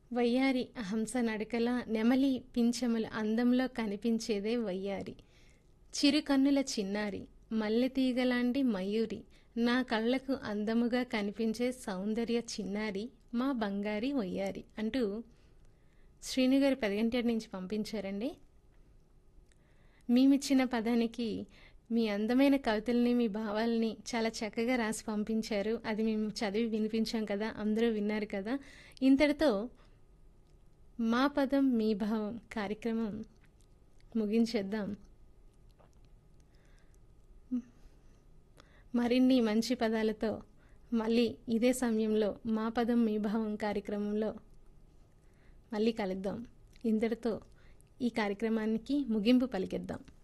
వయ్యారి హంస నడకల నెమలి పింఛముల అందంలో కనిపించేదే వయ్యారి చిరుకన్నుల చిన్నారి మల్లెతీగలాంటి మయూరి నా కళ్ళకు అందముగా కనిపించే సౌందర్య చిన్నారి మా బంగారి వయ్యారి అంటూ శ్రీనుగారు పెదగంటేటి నుంచి పంపించారండి మేమిచ్చిన పదానికి మీ అందమైన కవితల్ని మీ భావాల్ని చాలా చక్కగా రాసి పంపించారు అది మేము చదివి వినిపించాం కదా అందరూ విన్నారు కదా ఇంతటితో మా పదం మీ భావం కార్యక్రమం ముగించేద్దాం మరిన్ని మంచి పదాలతో మళ్ళీ ఇదే సమయంలో మా పదం మీ భావం కార్యక్రమంలో మళ్ళీ కలుద్దాం ఇంతటితో ఈ కార్యక్రమానికి ముగింపు పలికిద్దాం